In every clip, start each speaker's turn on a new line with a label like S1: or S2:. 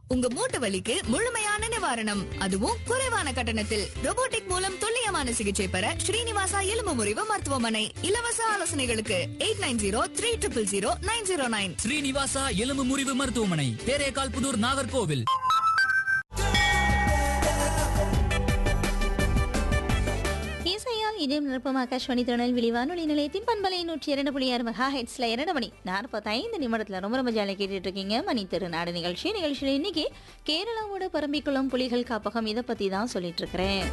S1: உங்க மூட்டு வலிக்கு முழுமையான நிவாரணம் அதுவும் குறைவான கட்டணத்தில் robotic மூலம் துல்லியமான சிகிச்சை பெற ஸ்ரீனிவாசா எலும்பு முறிவு மருத்துவமனை இலவச ஆலோசனைகளுக்கு eight nine zero three triple zero nine zero nine
S2: Srinivasa எலும்பு முறிவு மருத்துவமனை தேரேகால் புதூர் நாகர்கோவில்
S3: இசையால் இதயம் நிரப்பம் ஆகாஷ்வாணி திருநெல்வேலி வானொலி நிலையத்தின் பண்பலை நூற்றி இரண்டு புள்ளி ஆறு மெகா ஹெட்ஸ்ல இரண்டு மணி நாற்பத்தைந்து நிமிடத்துல ரொம்ப ரொம்ப ஜாலியாக கேட்டுட்டு இருக்கீங்க மணி திருநாடு நிகழ்ச்சி நிகழ்ச்சியில் இன்னைக்கு கேரளாவோட பரம்பிக்குளம் புலிகள் காப்பகம் இதை பத்தி தான் சொல்லிட்டு இருக்கிறேன்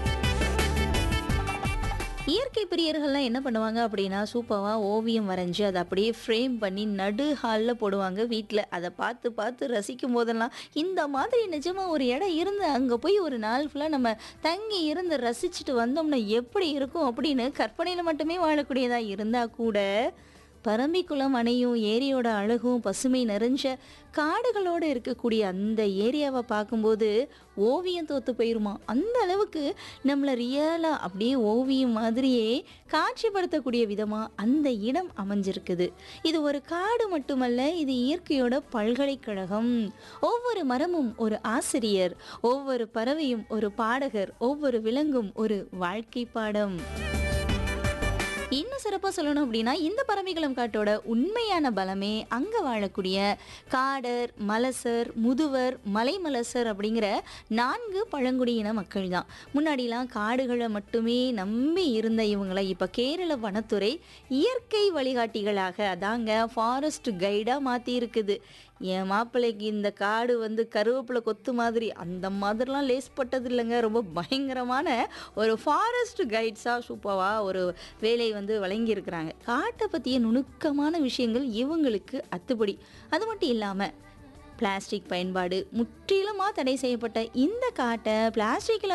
S3: இயற்கை பிரியர்கள்லாம் என்ன பண்ணுவாங்க அப்படின்னா சூப்பராக ஓவியம் வரைஞ்சி அதை அப்படியே ஃப்ரேம் பண்ணி நடு ஹாலில் போடுவாங்க வீட்டில் அதை பார்த்து பார்த்து ரசிக்கும் போதெல்லாம் இந்த மாதிரி நிஜமாக ஒரு இடம் இருந்து அங்கே போய் ஒரு நாள் ஃபுல்லாக நம்ம தங்கி இருந்து ரசிச்சுட்டு வந்தோம்னா எப்படி இருக்கும் அப்படின்னு கற்பனையில் மட்டுமே வாழக்கூடியதாக இருந்தால் கூட பரம்பிக்குளம் அணையும் ஏரியோட அழகும் பசுமை நிறைஞ்ச காடுகளோடு இருக்கக்கூடிய அந்த ஏரியாவை பார்க்கும்போது ஓவியம் தோத்து போயிருமா அந்த அளவுக்கு நம்மளை ரியலாக அப்படியே ஓவியம் மாதிரியே காட்சிப்படுத்தக்கூடிய விதமாக அந்த இடம் அமைஞ்சிருக்குது இது ஒரு காடு மட்டுமல்ல இது இயற்கையோட பல்கலைக்கழகம் ஒவ்வொரு மரமும் ஒரு ஆசிரியர் ஒவ்வொரு பறவையும் ஒரு பாடகர் ஒவ்வொரு விலங்கும் ஒரு வாழ்க்கை பாடம் இன்னும் சிறப்பாக சொல்லணும் அப்படின்னா இந்த பறவைகளும் காட்டோட உண்மையான பலமே அங்கே வாழக்கூடிய காடர் மலசர் முதுவர் மலைமலசர் அப்படிங்கிற நான்கு பழங்குடியின மக்கள் தான் முன்னாடிலாம் காடுகளை மட்டுமே நம்பி இருந்த இவங்களை இப்போ கேரள வனத்துறை இயற்கை வழிகாட்டிகளாக அதாங்க ஃபாரஸ்ட் கைடாக மாற்றி இருக்குது என் மாப்பிள்ளைக்கு இந்த காடு வந்து கருவேப்பிலை கொத்து மாதிரி அந்த மாதிரிலாம் லேஸ் பட்டது இல்லைங்க ரொம்ப பயங்கரமான ஒரு ஃபாரஸ்ட் கைட்ஸாக சூப்பராக ஒரு வேலை வந்து வழங்கியிருக்கிறாங்க காட்டை பற்றிய நுணுக்கமான விஷயங்கள் இவங்களுக்கு அத்துப்படி அது மட்டும் இல்லாமல் பிளாஸ்டிக் பயன்பாடு முற்றிலுமாக தடை செய்யப்பட்ட இந்த காட்டை பிளாஸ்டிக்கில்